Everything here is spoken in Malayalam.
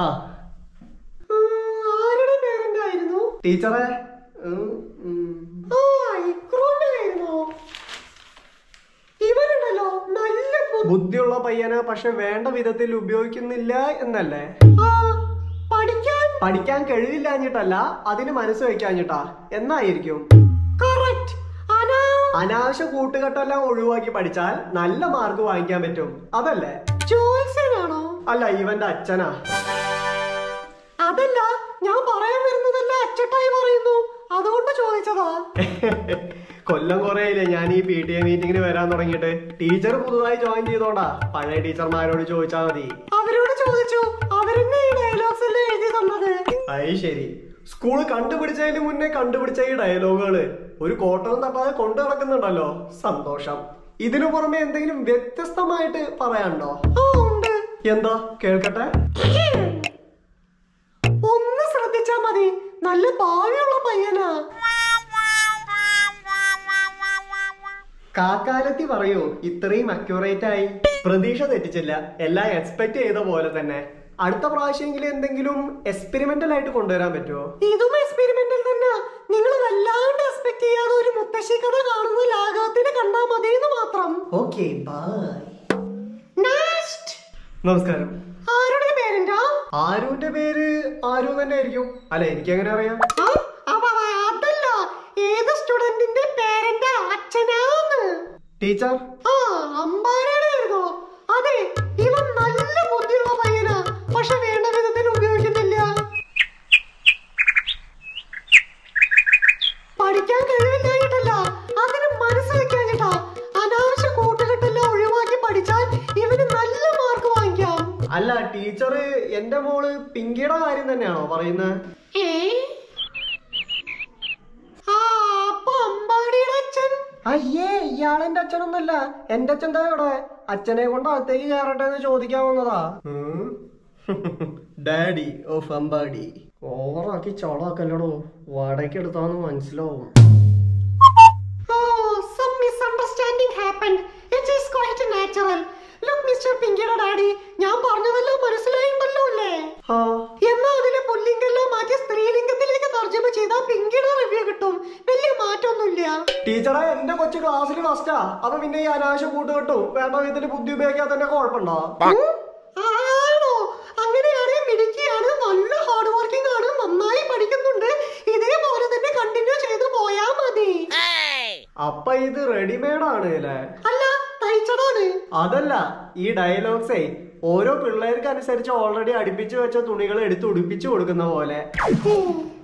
ഹാ ആരുടെ പേരന്റ് ആയിരുന്നു ടീച്ചറെ ഉം, ഉം. ആ ഇക്രൂന്റെ ആയിരുന്നോ ഇവനുണ്ടല്ലോ നല്ല ബുദ്ധി ബുദ്ധിയുള്ള പയ്യനെ പക്ഷെ വേണ്ട വിധത്തിൽ ഉപയോഗിക്കുന്നില്ല എന്നല്ലേ ആ, പഠിക്കാൻ പഠിക്കാൻ കഴിവില്ലാഞ്ഞിട്ടല്ല അതിന് മനസ്സ് വെക്കാഞ്ഞിട്ടാ എന്നായിരിക്കും കറക്റ്റ് അനാ അനാവശ്യ കൂട്ടുകെട്ടെല്ലാം ഒഴിവാക്കി പഠിച്ചാൽ നല്ല മാർക്ക് വാങ്ങിക്കാൻ പറ്റും അതല്ലേ ജോത്സ്യനാണോ അല്ല ഇവന്റെ അച്ഛനാ അതല്ല ഞാൻ പറയാൻ വരുന്നതല്ല അച്ചട്ടായി പറയുന്നു അതുകൊണ്ട് ചോദിച്ചതാ കൊല്ലം കുറേയില്ലേ ഞാൻ ഈ പി ടി എ മീറ്റിംഗിന് വരാൻ തുടങ്ങിയിട്ട് ടീച്ചർ പുതുതായി ജോയിൻ ചെയ്തോണ്ടാ പഴയ ടീച്ചർമാരോട് ചോദിച്ചാൽ മതി അവരോട് ചോദിച്ചു അവരെന്നെ ഈ ഡയലോഗ്സ് എല്ലാം എഴുതി തന്നത് അത് ശരി സ്കൂള് കണ്ടുപിടിച്ചതിന് മുന്നേ കണ്ടുപിടിച്ച ഈ ഡയലോഗുകള് ഒരു കോട്ടവും തട്ടാതെ കൊണ്ടു നടക്കുന്നുണ്ടല്ലോ സന്തോഷം ഇതിനു പുറമെ എന്തെങ്കിലും വ്യത്യസ്തമായിട്ട് പറയാനുണ്ടോ ആ ഉണ്ട് എന്താ കേൾക്കട്ടെ ഒന്ന് ശ്രദ്ധിച്ചാ മതി നല്ല ഭാവിയുള്ള പയ്യനാ കാക്കാലത്തി പറയൂ ഇത്രയും അക്യൂറേറ്റ് ആയി പ്രതീക്ഷ തെറ്റിച്ചില്ല എല്ലാം എക്സ്പെക്ട് ചെയ്ത പോലെ തന്നെ അടുത്ത പ്രാവശ്യമെങ്കിലും എന്തെങ്കിലും എക്സ്പെരിമെന്റൽ ആയിട്ട് കൊണ്ടുവരാൻ പറ്റുമോ ഇതും എക്സ്പെരിമെന്റൽ തന്നെ നിങ്ങൾ വല്ലാണ്ട് എക്സ്പെക്ട് ചെയ്യാതെ ഒരു മുത്തശ്ശി കഥ കാണുന്ന ലാഘവത്തിന് കണ്ടാ മതി എന്ന് മാത്രം ഓക്കെ ബൈ നെക്സ്റ്റ് നമസ്കാരം ആരുടെ പേരെന്താ ആരുവിന്റെ പേര് ആരു തന്നെ ആയിരിക്കും അല്ല എനിക്ക് എങ്ങനെ അറിയാം ആ, അവ അതല്ല ഏത് സ്റ്റുഡന്റിന്റെ പേരന്റ് അച്ഛനാന്ന് ടീച്ചർ ആ അമ്പാരയുടെ ആയിരുന്നോ അതെ ഇവൻ നല്ല ബുദ്ധിയുള്ള പയ്യനാ പക്ഷെ വേണ്ട വിധത്തിൽ ഉപയോഗിക്കുന്നില്ല പഠിക്കാൻ കഴിവില്ലായിട്ടല്ല അതിന് മനസ്സ് വെക്കാഞ്ഞിട്ടാ അനാവശ്യ കൂട്ടുകെട്ടെല്ലാം ഒഴിവാക്കി പഠിച്ചാൽ ഇവന് നല്ല മാർക്ക് വാങ്ങിക്കാം അല്ല ടീച്ചർ എന്റെ മോള് പിങ്കിയുടെ കാര്യം തന്നെയാണോ പറയുന്നത് ഏ ആ അപ്പൊ അമ്പാടിയുടെ അച്ഛൻ അയ്യേ ഇയാളെന്റെ അച്ഛനൊന്നല്ല എന്റെ അച്ഛൻ എന്താ ഇവിടെ അച്ഛനെ കൊണ്ട് അകത്തേക്ക് കയറട്ടെ എന്ന് ചോദിക്കാൻ വന്നതാ ഡാഡി ഓഫ് അമ്പാടി ഓവറാക്കി ചോളാക്കല്ലടോ വാടകയ്ക്ക് എടുത്താന്ന് മനസ്സിലാവും Oh, some misunderstanding happened. It is quite natural. Look, Mr. പിങ്കിയുടെ ഡാഡി ഞാൻ പറഞ്ഞതെല്ലാം മനസ്സിലായിട്ടുണ്ടല്ലോ അല്ലേ ആ എന്നാ അതിലെ പുല്ലിംഗെല്ലാം മാറ്റി സ്ത്രീലിംഗത്തിലേക്ക് തർജ്ജമ ചെയ്താൽ പിങ്കിയുടെ റിവ്യൂ കിട്ടും വലിയ മാറ്റമൊന്നുമില്ല ടീച്ചറെ എന്റെ കൊച്ചു ക്ലാസ്സിൽ ഫസ്റ്റാ അപ്പൊ പിന്നെ ഈ അനാവശ്യ കൂട്ടുകെട്ടും വേണ്ട വിധത്തിൽ ബുദ്ധി ഉപയോഗിക്കാതെ തന്നെ കുഴപ്പമുണ്ടോ ഉം? ആണോ അങ്ങനെയാണെങ്കിൽ മിടുക്കിയാണ് നല്ല ഹാർഡ് വർക്കിംഗ് ആണ് നന്നായി പഠിക്കുന്നുണ്ട് ഇതേപോലെ തന്നെ കണ്ടിന്യൂ ചെയ്തു പോയാ മതി അപ്പൊ ഇത് റെഡിമെയ്ഡ് ആണ് അല്ലേ അല്ല തയ്ച്ചതാണ് അതല്ല ഈ ഡയലോഗ്സേ ഓരോ പിള്ളേർക്ക് അനുസരിച്ച് ഓൾറെഡി അടുപ്പിച്ചു വെച്ച തുണികൾ എടുത്ത് ഉടുപ്പിച്ചു കൊടുക്കുന്ന പോലെ ഉം.